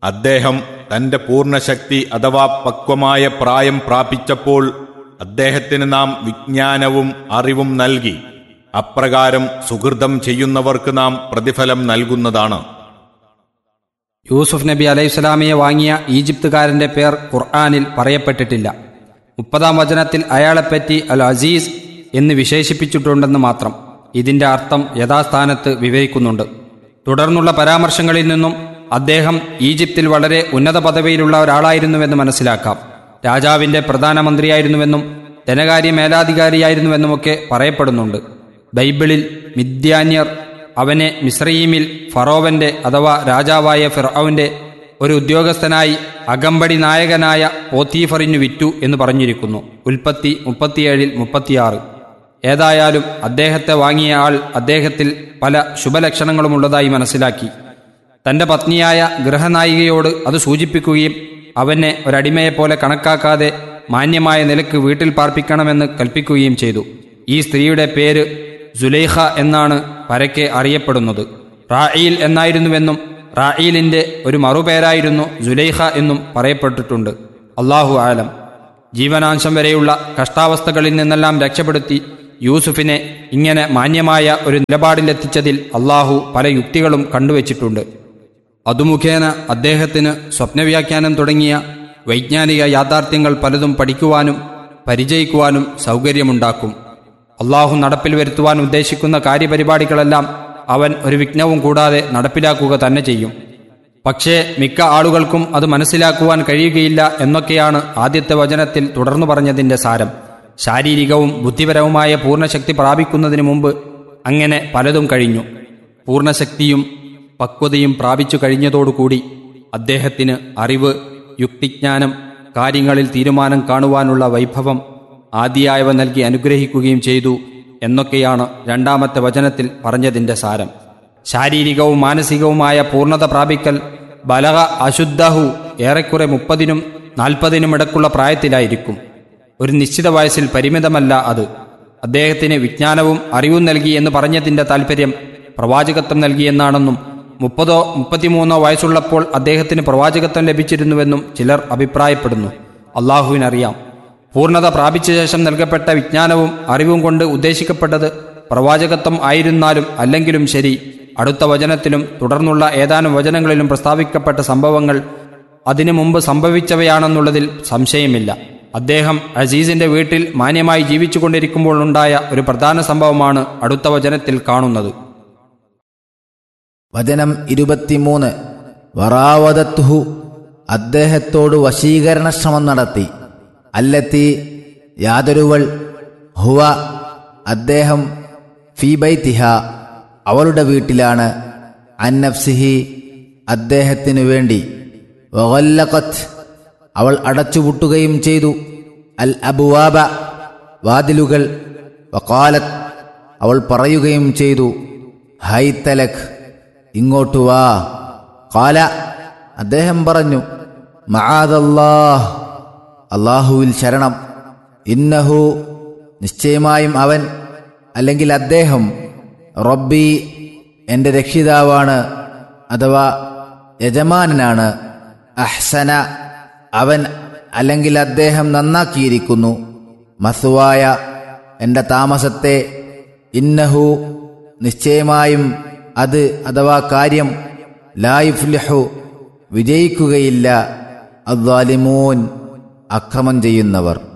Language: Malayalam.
അദ്ദേഹം തന്റെ പൂർണ്ണശക്തി അഥവാ പക്വമായ പ്രായം പ്രാപിച്ചപ്പോൾ അദ്ദേഹത്തിന് നാം വിജ്ഞാനവും അറിവും നൽകി അപ്രകാരം സുഹൃതം ചെയ്യുന്നവർക്ക് നാം പ്രതിഫലം നൽകുന്നതാണ് യൂസുഫ് നബി അലൈഹിസ്സലാമിയെ വാങ്ങിയ ഈജിപ്തുകാരന്റെ പേർ ഖുർആാനിൽ പറയപ്പെട്ടിട്ടില്ല മുപ്പതാം വചനത്തിൽ അയാളെപ്പറ്റി അൽ അസീസ് എന്ന് വിശേഷിപ്പിച്ചിട്ടുണ്ടെന്ന് മാത്രം ഇതിന്റെ അർത്ഥം യഥാസ്ഥാനത്ത് വിവരിക്കുന്നുണ്ട് തുടർന്നുള്ള പരാമർശങ്ങളിൽ നിന്നും അദ്ദേഹം ഈജിപ്തിൽ വളരെ ഉന്നത പദവിയിലുള്ള ഒരാളായിരുന്നുവെന്ന് മനസ്സിലാക്കാം രാജാവിന്റെ പ്രധാനമന്ത്രിയായിരുന്നുവെന്നും ധനകാര്യ മേലാധികാരിയായിരുന്നുവെന്നുമൊക്കെ പറയപ്പെടുന്നുണ്ട് ബൈബിളിൽ മിഥ്യാന്യർ അവനെ മിസ്രയീമിൽ ഫറോവന്റെ അഥവാ രാജാവായ ഫിറൌന്റെ ഒരു ഉദ്യോഗസ്ഥനായി അകമ്പടി നായകനായ പോത്തീഫറിനു വിറ്റു എന്ന് പറഞ്ഞിരിക്കുന്നു ഉൽപ്പത്തി മുപ്പത്തിയേഴിൽ മുപ്പത്തിയാറ് ഏതായാലും അദ്ദേഹത്തെ വാങ്ങിയ ആൾ അദ്ദേഹത്തിൽ പല ശുഭലക്ഷണങ്ങളുമുള്ളതായി മനസ്സിലാക്കി തന്റെ പത്നിയായ ഗൃഹനായികയോട് അത് സൂചിപ്പിക്കുകയും അവനെ ഒരടിമയെപ്പോലെ കണക്കാക്കാതെ മാന്യമായ നിലക്ക് വീട്ടിൽ പാർപ്പിക്കണമെന്ന് കൽപ്പിക്കുകയും ചെയ്തു ഈ സ്ത്രീയുടെ പേര് സുലൈഖ എന്നാണ് പരക്കെ അറിയപ്പെടുന്നത് റായിൽ എന്നായിരുന്നുവെന്നും റായിലിന്റെ ഒരു മറുപേരായിരുന്നു സുലൈഖ എന്നും പറയപ്പെട്ടിട്ടുണ്ട് അള്ളാഹു ആലം ജീവനാംശം വരെയുള്ള കഷ്ടാവസ്ഥകളിൽ നിന്നെല്ലാം രക്ഷപ്പെടുത്തി യൂസുഫിനെ ഇങ്ങനെ മാന്യമായ ഒരു നിലപാടിലെത്തിച്ചതിൽ അള്ളാഹു പല യുക്തികളും കണ്ടുവച്ചിട്ടുണ്ട് അതുമുഖേന അദ്ദേഹത്തിന് സ്വപ്നവ്യാഖ്യാനം തുടങ്ങിയ വൈജ്ഞാനിക യാഥാർത്ഥ്യങ്ങൾ പലതും പഠിക്കുവാനും പരിചയിക്കുവാനും സൗകര്യമുണ്ടാക്കും അള്ളാഹു നടപ്പിൽ വരുത്തുവാൻ ഉദ്ദേശിക്കുന്ന കാര്യപരിപാടികളെല്ലാം അവൻ ഒരു വിഘ്നവും കൂടാതെ നടപ്പിലാക്കുക തന്നെ ചെയ്യും പക്ഷേ മിക്ക ആളുകൾക്കും അത് മനസ്സിലാക്കുവാൻ കഴിയുകയില്ല എന്നൊക്കെയാണ് ആദ്യത്തെ വചനത്തിൽ തുടർന്നു പറഞ്ഞതിന്റെ സാരം ശാരീരികവും ബുദ്ധിപരവുമായ പൂർണ്ണശക്തി പ്രാപിക്കുന്നതിന് മുമ്പ് അങ്ങനെ പലതും കഴിഞ്ഞു പൂർണ്ണശക്തിയും പക്വതയും പ്രാപിച്ചു കഴിഞ്ഞതോടുകൂടി അദ്ദേഹത്തിന് അറിവ് യുക്തിജ്ഞാനം കാര്യങ്ങളിൽ തീരുമാനം കാണുവാനുള്ള വൈഭവം ആദിയായവ നൽകി അനുഗ്രഹിക്കുകയും ചെയ്തു എന്നൊക്കെയാണ് രണ്ടാമത്തെ വചനത്തിൽ പറഞ്ഞതിന്റെ സാരം ശാരീരികവും മാനസികവുമായ പൂർണ്ണത പ്രാപിക്കൽ ബലഹ അശുദ്ധഹു ഏറെക്കുറെ മുപ്പതിനും നാൽപ്പതിനും ഇടക്കുള്ള പ്രായത്തിലായിരിക്കും ഒരു നിശ്ചിത വയസ്സിൽ പരിമിതമല്ല അത് അദ്ദേഹത്തിന് വിജ്ഞാനവും അറിവും നൽകി എന്ന് പറഞ്ഞതിന്റെ താൽപ്പര്യം പ്രവാചകത്വം നൽകിയെന്നാണെന്നും മുപ്പതോ മുപ്പത്തിമൂന്നോ വയസ്സുള്ളപ്പോൾ അദ്ദേഹത്തിന് പ്രവാചകത്വം ലഭിച്ചിരുന്നുവെന്നും ചിലർ അഭിപ്രായപ്പെടുന്നു അള്ളാഹുവിനറിയാം പൂർണ്ണത പ്രാപിച്ച ശേഷം നൽകപ്പെട്ട വിജ്ഞാനവും അറിവും കൊണ്ട് ഉദ്ദേശിക്കപ്പെട്ടത് പ്രവാചകത്വം ആയിരുന്നാലും അല്ലെങ്കിലും ശരി അടുത്ത വചനത്തിലും തുടർന്നുള്ള ഏതാനും വചനങ്ങളിലും പ്രസ്താവിക്കപ്പെട്ട സംഭവങ്ങൾ അതിനു മുമ്പ് സംഭവിച്ചവയാണെന്നുള്ളതിൽ സംശയമില്ല അദ്ദേഹം അസീസിന്റെ വീട്ടിൽ മാന്യമായി ജീവിച്ചുകൊണ്ടിരിക്കുമ്പോൾ ഉണ്ടായ ഒരു പ്രധാന സംഭവമാണ് അടുത്ത വചനത്തിൽ കാണുന്നത് വചനം ഇരുപത്തിമൂന്ന് വറാവതത്തുഹു അദ്ദേഹത്തോട് വശീകരണ ശ്രമം നടത്തി അല്ലെത്തി യാതൊരുവൾ ഹുവ അദ്ദേഹം ഫീബൈത്തിഹ അവളുടെ വീട്ടിലാണ് അന്നഫ്സിഹി അദ്ദേഹത്തിനു വേണ്ടി വഗല്ലഖത്ത് അവൾ അടച്ചുപൂട്ടുകയും ചെയ്തു അൽ അബുവാബ വാതിലുകൾ വക്കാലത്ത് അവൾ പറയുകയും ചെയ്തു ഹൈത്തലഖ് ഇങ്ങോട്ടു വാ കാല അദ്ദേഹം പറഞ്ഞു മആദല്ലാഹ് അള്ളാഹുവിൽ ശരണം ഇന്നഹു നിശ്ചയമായും അവൻ അല്ലെങ്കിൽ അദ്ദേഹം റബ്ബി എൻ്റെ രക്ഷിതാവാണ് അഥവാ യജമാനനാണ് അഹ്സന അവൻ അല്ലെങ്കിൽ അദ്ദേഹം നന്നാക്കിയിരിക്കുന്നു മസുവായ എൻ്റെ താമസത്തെ ഇന്നഹു നിശ്ചയമായും അത് അഥവാ കാര്യം ലായുഫ്ലിഹു വിജയിക്കുകയില്ല അദ്വാലിമൂൻ അക്രമം ചെയ്യുന്നവർ